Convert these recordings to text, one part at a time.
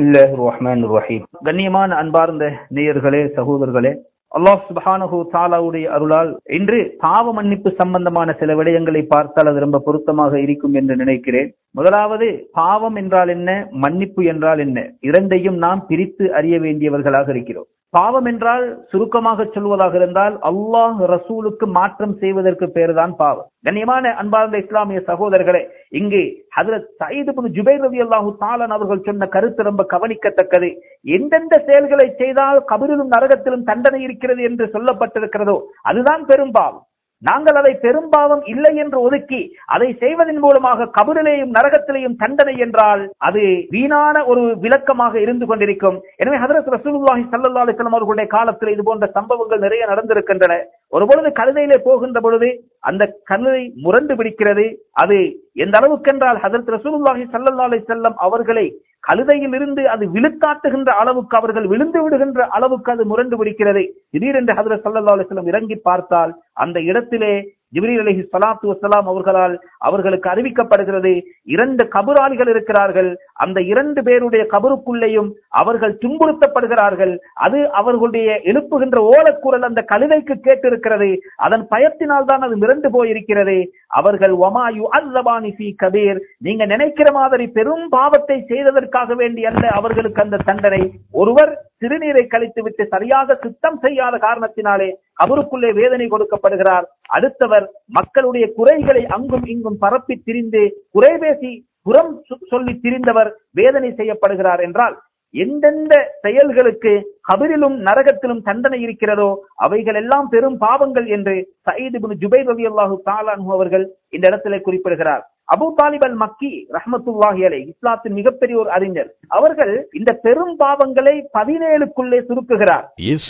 பிஸ்மில்லாஹ் ரஹ்மான் ரஹீம் கண்ணியமான அன்பார்ந்த நேயர்களே சகோதரர்களே அல்லாஹ் சுபஹானஹு தாலாவுடைய அருளால் இன்று பாவ மன்னிப்பு சம்பந்தமான சில விடயங்களை பார்த்தால் அது ரொம்ப பொருத்தமாக இருக்கும் என்று நினைக்கிறேன் முதலாவது பாவம் என்றால் என்ன மன்னிப்பு என்றால் என்ன இரண்டையும் நாம் பிரித்து அறிய வேண்டியவர்களாக இருக்கிறோம் பாவம் என்றால் சுருக்கமாக சொல்வதாக இருந்தால் அல்லாஹ் ரசூலுக்கு மாற்றம் செய்வதற்கு பேருதான் பாவம் கண்ணியமான அன்பார்ந்த இஸ்லாமிய சகோதரர்களே இங்கே ஹதரத் சயீது பின் ஜுபைர் ரவி அல்லாஹு தாலன் அவர்கள் சொன்ன கருத்து ரொம்ப கவனிக்கத்தக்கது எந்தெந்த செயல்களை செய்தால் கபிரிலும் நரகத்திலும் தண்டனை இருக்கிறது என்று சொல்லப்பட்டிருக்கிறதோ அதுதான் பெரும் பாவம் நாங்கள் அதை பெரும்பாவம் இல்லை என்று ஒதுக்கி அதை செய்வதன் மூலமாக கபரிலேயும் நரகத்திலேயும் தண்டனை என்றால் அது வீணான ஒரு விளக்கமாக இருந்து கொண்டிருக்கும் எனவே ஹதரத் ரசூலுல்லாஹி ஸல்லல்லாஹு அலைஹி வஸல்லம் அவர்களுடைய காலத்தில் இது போன்ற சம்பவங்கள் நிறைய நடந்திருக்கின்றன ஒரு பொழுது கழுதையிலே போகின்ற பொழுது அந்த கழுதை முரண்டு பிடிக்கிறது அது எந்த அளவுக்கென்றால் ஹதரத் ரசூலுல்லாஹி ஸல்லல்லாஹு அலைஹி வஸல்லம் அவர்களை கழுதையில் இருந்து அது விழுத்தாட்டுகின்ற அளவுக்கு அவர்கள் விழுந்து விடுகின்ற அளவுக்கு அது முரண்டு பிடிக்கிறது திடீரென்று ஹதரத் ஸல்லல்லாஹு அலைஹி வஸல்லம் இறங்கி பார்த்தால் அந்த இடத்திலே ஜிப்ரீல் அலைஹி ஸலாத்து வஸலாம் அவர்களால் அவர்களுக்கு அறிவிக்கப்படுகிறது இரண்டு கபராளிகள் இருக்கிறார்கள் அந்த இரண்டு பேருடைய கபருக்குள்ளேயும் அவர்கள் துன்புறுத்தப்படுகிறார்கள் அது அவர்களுடைய எழுப்புகின்ற ஓலக்குரல் அந்த கழுதைக்கு கேட்டிருக்கிறது அதன் பயத்தினால் தான் அது மிரண்டு போயிருக்கிறது அவர்கள் ஒமாயு அல்லபானி ஃபீ கபீர் நீங்க நினைக்கிற மாதிரி பெரும் பாவத்தை செய்ததற்காக வேண்டி அல்ல அவர்களுக்கு அந்த தண்டனை ஒருவர் சிறுநீரை கழித்து விட்டு சரியாக சுத்தம் செய்யாத காரணத்தினாலே அவருக்குள்ளே வேதனை கொடுக்கப்படுகிறார் அடுத்தவர் மக்களுடைய குறைகளை அங்கும் இங்கும் பரப்பி திரிந்து குறை பேசி புறம் சொல்லி திரிந்தவர் வேதனை செய்யப்படுகிறார் என்றால் எந்தெந்த செயல்களுக்கு கபிரிலும் நரகத்திலும் தண்டனை இருக்கிறதோ அவைகள் எல்லாம் பெரும் பாவங்கள் என்று சயீது பின் ஜுபைர் ரவி அல்லாஹு தாலானு அவர்கள் இந்த இடத்திலே குறிப்பிடுகிறார் அபு தாலிப் அல் மக்கி ரஹமத்துல்லாஹி அலை இஸ்லாத்தின் மிகப்பெரிய ஒரு அறிஞர் அவர்கள் இந்த பெரும் பாவங்களை பதினேழுக்குள்ளே சுருக்குகிறார்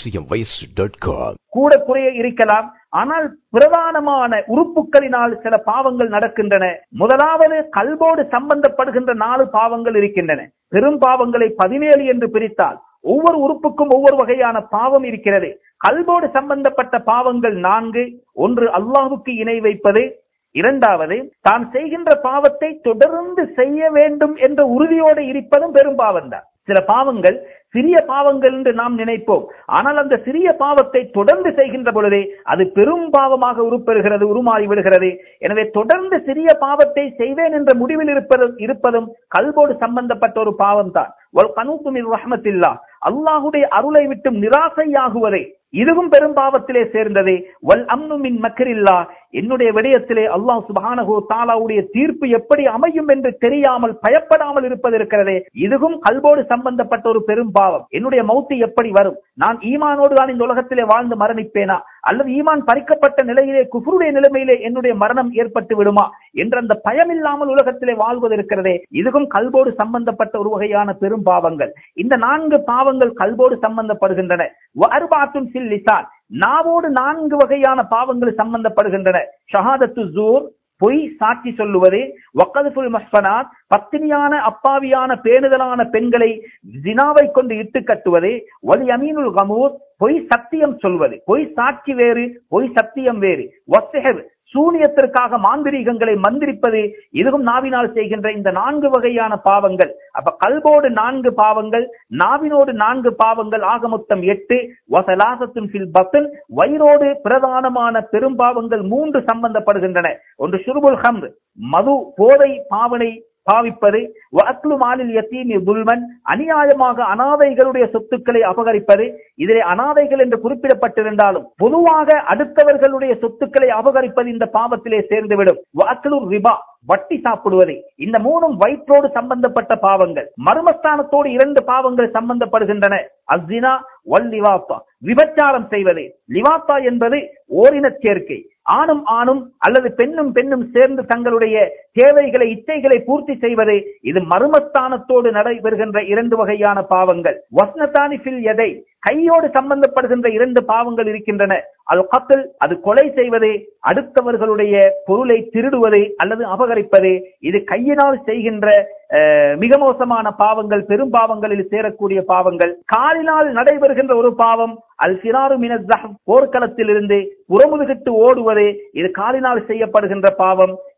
acmvoice.com கூட குறைய இருக்கலாம் ஆனால் பிரதானமான உறுப்புகளினால் சில பாவங்கள் நடக்கின்றன முதலாவது கல்வோடு சம்பந்தப்படுகின்ற நாலு பாவங்கள் இருக்கின்றன பெரும் பாவங்களை பதினேழு என்று பிரித்தால் ஒவ்வொரு உறுப்புக்கும் ஒவ்வொரு வகையான பாவம் இருக்கிறது கல்வோடு சம்பந்தப்பட்ட பாவங்கள் நான்கு ஒன்று அல்லாஹுக்கு இணை வைப்பது இரண்டாவது தான் செய்கின்ற பாவத்தை தொடர்ந்து செய்ய வேண்டும் என்ற உறுதியோடு இருப்பதும் பெரும் பாவம் தான் சில பாவங்கள் சிறிய பாவங்கள் என்று நாம் நினைப்போம் ஆனால் அந்த சிறிய பாவத்தை தொடர்ந்து செய்கின்ற பொழுதே அது பெரும் பாவமாக உருப்பெறுகிறது உருமாறி விடுகிறது எனவே தொடர்ந்து சிறிய பாவத்தை செய்வேன் என்ற முடிவில் இருப்பதும் இருப்பதும் கல்வோடு சம்பந்தப்பட்ட ஒரு பாவம் தான் ரஹமத்தில்லா அல்லாஹுடைய அருளை விட்டும் நிராசையாகுவதை இதுவும் பெரும் பாவத்திலே சேர்ந்ததே வல் அம்னுமின் மக்கரில்லா என்னுடைய விடயத்திலே அல்லாஹ் சுபானகோ தாலாவுடைய தீர்ப்பு எப்படி அமையும் என்று தெரியாமல் பயப்படாமல் இருப்பது இருக்கிறதே இதுவும் கல்வோடு சம்பந்தப்பட்ட ஒரு பெரும் பாவம் என்னுடைய மௌத்து எப்படி வரும் நான் ஈமானோடு தான் இந்த உலகத்திலே வாழ்ந்து மரணிப்பேனா அல்லது ஈமான் பறிக்கப்பட்ட நிலையிலே குஃபருடைய நிலைமையிலே என்னுடைய மரணம் ஏற்பட்டு விடுமா என்ற அந்த பயம் இல்லாமல் உலகத்திலே வாழ்வது இருக்கிறதே இதுவும் கல்வோடு சம்பந்தப்பட்ட ஒரு வகையான பெரும் பாவங்கள் இந்த நான்கு பாவங்கள் கல்வோடு சம்பந்தப்படுகின்றன அருபாத்தும் சில் லிசான் நாவோடு நான்கு வகையான பாவங்கள் சம்பந்தப்படுகின்றன ஷஹாதத்து ஜூர் பொய் சாட்சி சொல்லுவது வக்கதுல் மஸ்பனாத் பத்தினியான அப்பாவியான பேணுதலான பெண்களை ஜினாவை கொண்டு இட்டு கட்டுவது வலி அமீனுல் கமூர் பொய் சத்தியம் சொல்வது பொய் சாட்சி வேறு பொய் சத்தியம் வேறு வசஹர் சூனியத்திற்காக மாந்திரீகங்களை மந்திரிப்பது இதுவும் நாவினால் செய்கின்ற இந்த நான்கு வகையான பாவங்கள் அப்ப கல்போடு நான்கு பாவங்கள் நாவினோடு நான்கு பாவங்கள் ஆக மொத்தம் எட்டு வசலாசத்தும் ஃபில் பத்தன் வயிறோடு பிரதானமான பெரும் பாவங்கள் மூன்று சம்பந்தப்படுகின்றன ஒன்று ஷுர்புல் ஹம்ர் மது போதை பாவனை பாவிப்பது வக்லு மாலில் யத்தீமி துல்மன் அநியாயமாக அனாதைகளுடைய சொத்துக்களை அபகரிப்பது இதிலே அனாதைகள் என்று குறிப்பிடப்பட்டிருந்தாலும் பொதுவாக அடுத்தவர்களுடைய சொத்துக்களை அபகரிப்பது இந்த பாவத்திலே சேர்ந்துவிடும் வக்லு ரிபா வட்டி சாப்பிடுவது இந்த மூணும் வயிற்றோடு சம்பந்தப்பட்ட பாவங்கள் மர்மஸ்தானத்தோடு இரண்டு பாவங்கள் சம்பந்தப்படுகின்றன அஸ்ஸினா வல் லிவாத்தா விபச்சாரம் செய்வது லிவாத்தா என்பது ஓரினச் சேர்க்கை ஆணும் ஆணும் அல்லது பெண்ணும் பெண்ணும் சேர்ந்து தங்களுடைய தேவைகளை இச்சைகளை பூர்த்தி செய்வது இது மர்மஸ்தானத்தோடு நடைபெறுகின்ற இரண்டு வகையான பாவங்கள் வஸ்னதானி ஃபில் எதை கையோடு சம்பந்தப்படுகின்ற இரண்டு பாவங்கள் இருக்கின்றன அல் கத்தல் அது கொலை செய்வது அடுத்தவர்களுடைய பொருளை திருடுவது அல்லது அபகரிப்பது இது கையினால் செய்கின்ற அஹ், மிக மோசமான பாவங்கள் பெரும் பாவங்களில் சேரக்கூடிய பாவங்கள் காலினால் நடைபெறுகின்ற ஒரு பாவம் அல் சிராரு மினஸ் போர்க்களத்தில் இருந்து புறமுதுகிட்டு ஓடுவது இது காலினால் செய்யப்படுகின்ற பாவம்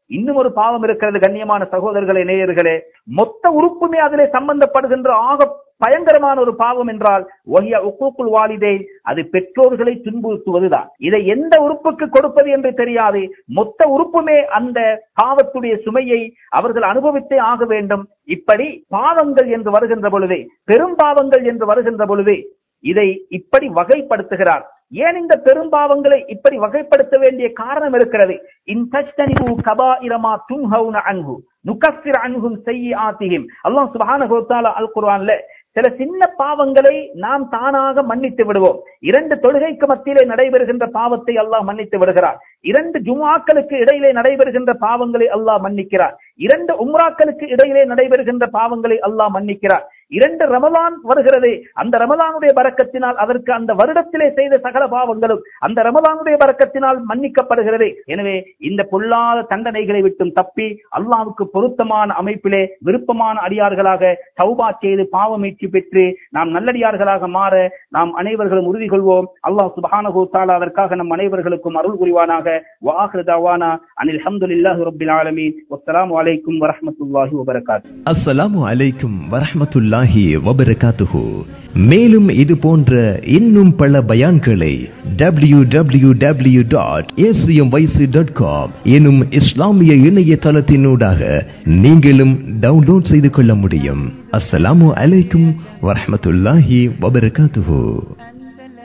இன்னும் ஒரு பாவம் இருக்கிறது கண்ணியமான சகோதரர்களே நேயர்களே மொத்த உறுப்புமே அதிலே சம்பந்தப்படுகின்ற ஆக பயங்கரமான ஒரு பாவம் என்றால் ஒஹிய உக்கூக்குள் வாலிதே அது பெற்றோர்களை துன்புறுத்துவதுதான் இதை எந்த உறுப்புக்கு கொடுப்பது என்று தெரியாது மொத்த உறுப்புமே அந்த பாவத்துடைய சுமையை அவர்கள் அனுபவித்தே ஆக வேண்டும் இப்படி பாவங்கள் என்று வருகின்ற பொழுதே பெரும் பாவங்கள் என்று வருகின்ற பொழுதே இதை இப்படி வகைப்படுத்துகிறார் ஏன் இந்த பெரும்பாவங்களை இப்படி வகைப்படுத்த வேண்டிய காரணம் இருக்கிறது இன் தஜ்தனிபு கபாயிரமா துன்ஹவுன அன்ஹு நுகஃபிர் அன்ஹும் செய்யாத்திஹிம் அல்லாஹ் சுப்ஹானஹு வ தஆலா அல் குர்ஆன்ல சில சின்ன பாவங்களை நாம் தானாக மன்னித்து விடுவோம் இரண்டு தொழுகைக்கு மத்தியிலே நடைபெறுகின்ற பாவத்தை அல்லாஹ் மன்னித்து விடுகிறார் இரண்டு ஜுமாக்களுக்கு இடையிலே நடைபெறுகின்ற பாவங்களை அல்லாஹ் மன்னிக்கிறார் இரண்டு உம்ராக்களுக்கு இடையிலே நடைபெறுகின்ற பாவங்களை அல்லாஹ் மன்னிக்கிறார் இரண்டு ரமலான் வருகிறது அந்த ரமலானுடைய பறக்கத்தினால் அதற்கு அந்த வருடத்திலே செய்த சகல பாவங்களும் அந்த ரமலானுடைய பறக்கத்தினால் மன்னிக்கப்படுகிறது எனவே இந்த பொல்லாத தண்டனைகளை விட்டும் தப்பி அல்லாவுக்கு பொருத்தமான அமைப்பிலே விருப்பமான அடியார்களாக சௌபா செய்து பாவமீட்சி பெற்று நாம் நல்லடியார்களாக மாற நாம் அனைவர்களும் உறுதி கொள்வோம் அல்லாஹ் சுபஹானஹு தஆலா அதற்காக நம் அனைவர்களுக்கும் அருள் புரிவானாக வாஹிரு தவானா அனில் ஹம்துலில்லாஹி ரப்பில் ஆலமீன் வஸ்ஸலாமு அலைக்கும் வரஹ்மத்துல்லாஹி வபரகாத்துஹு அஸ்ஸலாமு அலைக்கும் வரஹ்மத்துல்லாஹி வபரகாத்துஹு மேலும் இது போன்ற இன்னும் பல பயான்களை W W W dot dot com எனும் இஸ்லாமிய இணையதளத்தினூடாக நீங்களும் டவுன்லோட் செய்து கொள்ள முடியும் அஸ்ஸலாமு அலைக்கும் வரஹ்மத்துல்லாஹி வபரகாத்துஹு